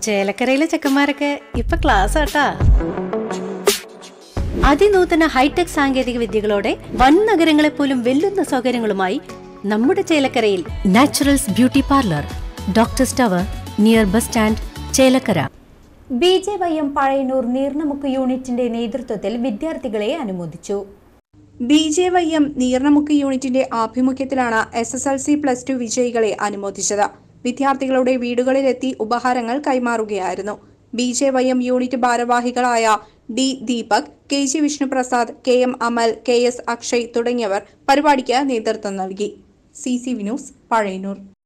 ചേലക്കരയിലെ ചെക്കന്മാരൊക്കെ ഇപ്പൊ ക്ലാസ് ആട്ടാ അതിനൂതന ഹൈടെക് സാങ്കേതിക വിദ്യകളോടെ വൻ നഗരങ്ങളെ പോലും വെല്ലുന്ന സൗകര്യങ്ങളുമായി നമ്മുടെ ചേലക്കരയിൽ naturals beauty parlour doctor tower near bus stand Chelakkara B J Y M Pazhayannur Neernamukku യൂണിറ്റിന്റെ നേതൃത്വത്തിൽ വിദ്യാർത്ഥികളെ അനുമോദിച്ചു B J Y M Neernamukku യൂണിറ്റിന്റെ ആഭിമുഖ്യത്തിലാണ് S S L C plus two വിജയികളെ അനുമോദിച്ചത് വിദ്യാർത്ഥികളുടെ വീടുകളിലെത്തി ഉപഹാരങ്ങൾ കൈമാറുകയായിരുന്നു B J Y M unit ഭാരവാഹികളായ D Deepak K G Vishnuprasad K M Amal K S Akshay തുടങ്ങിയവർ പരിപാടിക്ക് നേതൃത്വം നൽകി സി സി വിനൂസ് പഴയന്നൂർ